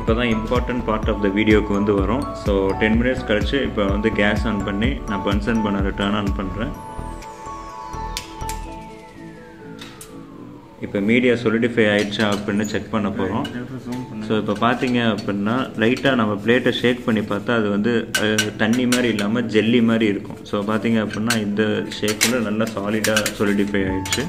இப்போ தான் important part of the வீடியோக்கு வந்து வரும் ஸோ டென் மினிட்ஸ் கழிச்சு இப்போ வந்து கேஸ் ஆன் பண்ணி நான் பன்சன் பண்ண டர்ன் ஆன் பண்ணுறேன் இப்போ மீடியா சொலிடிஃபை ஆயிடுச்சா அப்படின்னு செக் பண்ண போகிறோம் ஸோ இப்போ பார்த்தீங்க அப்படின்னா லைட்டாக நம்ம பிளேட்டை ஷேக் பண்ணி பார்த்தா அது வந்து அஹ், தண்ணி மாதிரி இல்லாமல் ஜெல்லி மாதிரி இருக்கும் ஸோ பார்த்தீங்க அப்படின்னா இந்த ஷேக்கில் நல்லா சாலிடாக சொலிடிஃபை ஆயிடுச்சு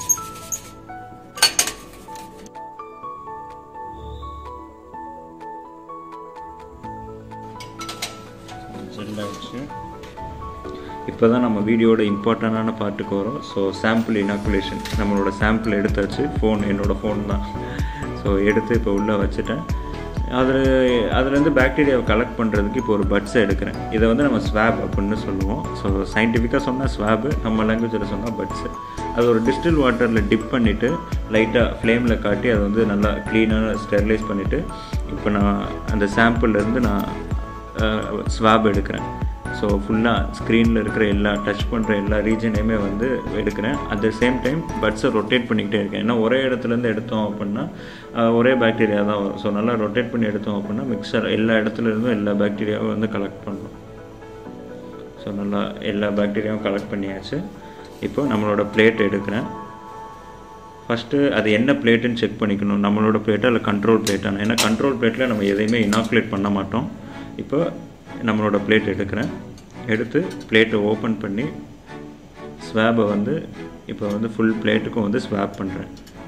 ஜெல் ஆயிடுச்சு இப்போ தான் நம்ம வீடியோட இம்பார்ட்டண்டான பார்ட்டுக்கு வரோம் ஸோ சாம்பிள் இனாக்குலேஷன் நம்மளோட சாம்பிள் எடுத்தாச்சு ஃபோன் என்னோடய ஃபோன் தான் ஸோ எடுத்து இப்போ உள்ளே வச்சுட்டேன் அதில் அதுலேருந்து பாக்டீரியாவை கலெக்ட் பண்ணுறதுக்கு இப்போ ஒரு பட்ஸை எடுக்கிறேன் இதை வந்து நம்ம ஸ்வாப் அப்படின்னு சொல்லுவோம் ஸோ சயின்டிஃபிக்காக சொன்னால் ஸ்வாபு நம்ம லாங்குவேஜில் சொன்னால் பட்ஸு அது ஒரு டிஸ்டில் வாட்டரில் டிப் பண்ணிவிட்டு லைட்டாக ஃப்ளேமில் காட்டி அதை வந்து நல்லா க்ளீனாக ஸ்டெர்லைஸ் பண்ணிவிட்டு இப்போ நான் அந்த சாம்பிள்லேருந்து நான் ஸ்வாப் எடுக்கிறேன் ஸோ ஃபுல்லாக ஸ்க்ரீனில் இருக்கிற எல்லா டச் பண்ணுற எல்லா ரீஜனையுமே வந்து எடுக்கிறேன் அட் த சேம் டைம் பட்ஸை ரொட்டேட் பண்ணிக்கிட்டே இருக்கேன் ஏன்னா ஒரே இடத்துலேருந்து எடுத்தோம் அப்படின்னா அஹ், ஒரே பாக்டீரியா தான் வரும் ஸோ நல்லா ரொட்டேட் பண்ணி எடுத்தோம் அப்படின்னா மிக்சர் எல்லா இடத்துல இருந்தும் எல்லா பாக்டீரியாவும் வந்து கலெக்ட் பண்ணணும் ஸோ நல்லா எல்லா பாக்டீரியாவும் கலெக்ட் பண்ணியாச்சு இப்போ நம்மளோட பிளேட் எடுக்கிறேன் ஃபஸ்ட்டு அது என்ன பிளேட்டுன்னு செக் பண்ணிக்கணும் நம்மளோட பிளேட்டா இல்லை கண்ட்ரோல் பிளேட்டான ஏன்னா கண்ட்ரோல் பிளேட்டில் நம்ம எதையுமே இனாக்குலேட் பண்ண மாட்டோம் இப்போ நம்மளோட பிளேட் எடுக்கிறேன் எடுத்து பிளேட்டை ஓப்பன் பண்ணி ஸ்வாபை வந்து இப்போ வந்து ஃபுல் பிளேட்டுக்கும் வந்து ஸ்வாப் பண்ணுறேன்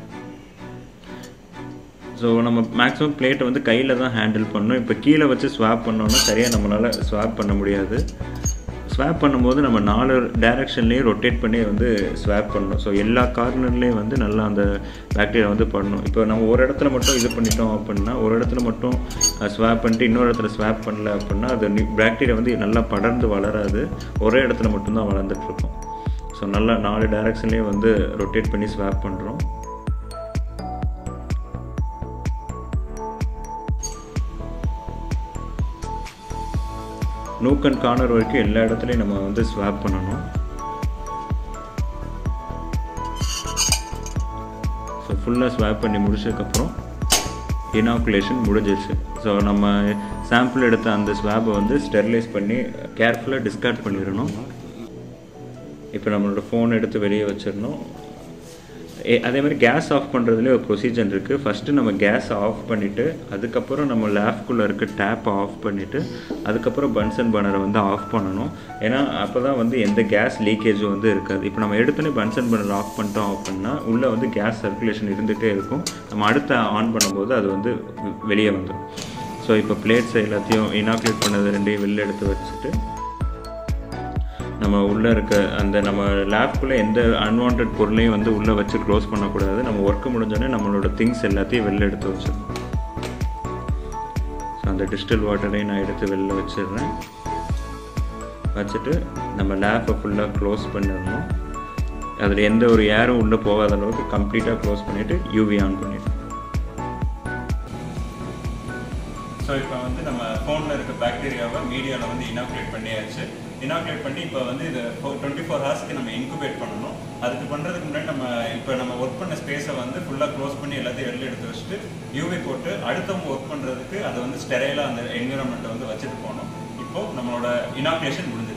ஸோ நம்ம மேக்ஸிமம் பிளேட்டை வந்து கையில் தான் ஹேண்டில் பண்ணணும் இப்போ கீழே வச்சு ஸ்வாப் பண்ணோன்னா சரியாக நம்மளால் ஸ்வாப் பண்ண முடியாது ஸ்வாப் பண்ணும்போது நம்ம நாலு டைரக்ஷன்லேயும் ரொட்டேட் பண்ணி வந்து ஸ்வாப் பண்ணணும் ஸோ எல்லா கார்னர்லேயும் வந்து நல்லா அந்த பாக்டீரியா வந்து பண்ணணும் இப்போ நம்ம ஒரு இடத்துல மட்டும் இது பண்ணிட்டோம் அப்படின்னா ஒரு இடத்துல மட்டும் ஸ்வாப் பண்ணிட்டு இன்னொரு இடத்துல ஸ்வாப் பண்ணல அப்படின்னா அது பாக்டீரியா வந்து நல்லா படர்ந்து வளராது ஒரே இடத்துல மட்டும்தான் வளர்ந்துட்டுருக்கும் ஸோ நல்லா நாலு டைரக்ஷன்லேயும் வந்து ரொட்டேட் பண்ணி ஸ்வாப் பண்ணுறோம் நூக் அண்ட் கார்னர் வரைக்கும் எல்லா இடத்துலையும் நம்ம வந்து ஸ்வாப் பண்ணணும் ஸோ ஃபுல்லாக ஸ்வாப் பண்ணி முடிச்சதுக்கப்புறம் இனாக்குலேஷன் முடிஞ்சிருச்சு ஸோ நம்ம சாம்பிள் எடுத்த அந்த ஸ்வாபை வந்து ஸ்டெர்லைஸ் பண்ணி கேர்ஃபுல்லாக டிஸ்கார்ட் பண்ணிடணும் இப்போ நம்மளோட ஃபோன் எடுத்து வெளியே வச்சிடணும் ஏ- அதே மாதிரி கேஸ் ஆஃப் பண்ணுறதுலேயே ஒரு ப்ரொசீஜர் இருக்குது ஃபஸ்ட்டு நம்ம கேஸ் ஆஃப் பண்ணிவிட்டு அதுக்கப்புறம் நம்ம லேப்குள்ளே இருக்க டேப்பை ஆஃப் பண்ணிவிட்டு அதுக்கப்புறம் பன்சன் பர்னரை வந்து ஆஃப் பண்ணணும் ஏன்னா அப்போ தான் வந்து எந்த கேஸ் லீக்கேஜும் வந்து இருக்காது இப்போ நம்ம எடுத்தோன்னே பன்சன் பர்னர் ஆஃப் பண்ணிட்டோம் அப்படின்னா உள்ளே வந்து கேஸ் சர்க்குலேஷன் இருந்துகிட்டே இருக்கும் நம்ம அடுத்த ஆன் பண்ணும்போது அது வந்து வெ- வெளியே வந்துடும் ஸோ இப்போ பிளேட்ஸ் எல்லாத்தையும் இனாக்குலேட் பண்ணது ரெண்டையும் வெளில எடுத்து வச்சுட்டு நம்ம உள்ளே இருக்க அந்த நம்ம லேப்குள்ளே எந்த அன்வான்ட் பொருளையும் வந்து உள்ளே வச்சு க்ளோஸ் பண்ணக்கூடாது நம்ம ஒர்க்கு முடிஞ்சோடனே நம்மளோட திங்ஸ் எல்லாத்தையும் வெளில எடுத்து வச்சிடணும் ஸோ அந்த டிஸ்டில் வாட்டரையும் நான் எடுத்து வெளில வச்சிடுறேன் வச்சுட்டு நம்ம லேப்பை ஃபுல்லாக க்ளோஸ் பண்ணிடணும் அதில் எந்த ஒரு ஏரும் உள்ளே போகாத அளவுக்கு கம்ப்ளீட்டாக க்ளோஸ் பண்ணிவிட்டு யூவி ஆன் பண்ணிடணும் ஸோ இப்போ வந்து நம்ம ஃபோனில் இருக்க பாக்டீரியாவை மீடியாவில் வந்து இனாக்குலேட் பண்ணியாச்சு இனாக்குலேட் பண்ணி இப்போ வந்து இது டுவெண்ட்டி ஃபோர் ஹவர்ஸ்க்கு நம்ம இன்குபேட் பண்ணணும் அதுக்கு பண்ணுறதுக்கு முன்னாடி நம்ம இப்போ நம்ம ஒர்க் பண்ண ஸ்பேஸை வந்து ஃபுல்லாக க்ளோஸ் பண்ணி எல்லாத்தையும் வெளில எடுத்து வச்சுட்டு யூவி போட்டு அடுத்தவங்க ஒர்க் பண்ணுறதுக்கு அதை வந்து ஸ்டெரைலாக அந்த என்விரான்மெண்ட்டை வந்து வச்சுட்டு போகணும் இப்போ நம்மளோட இனாக்குலேஷன் முடிஞ்சிருச்சு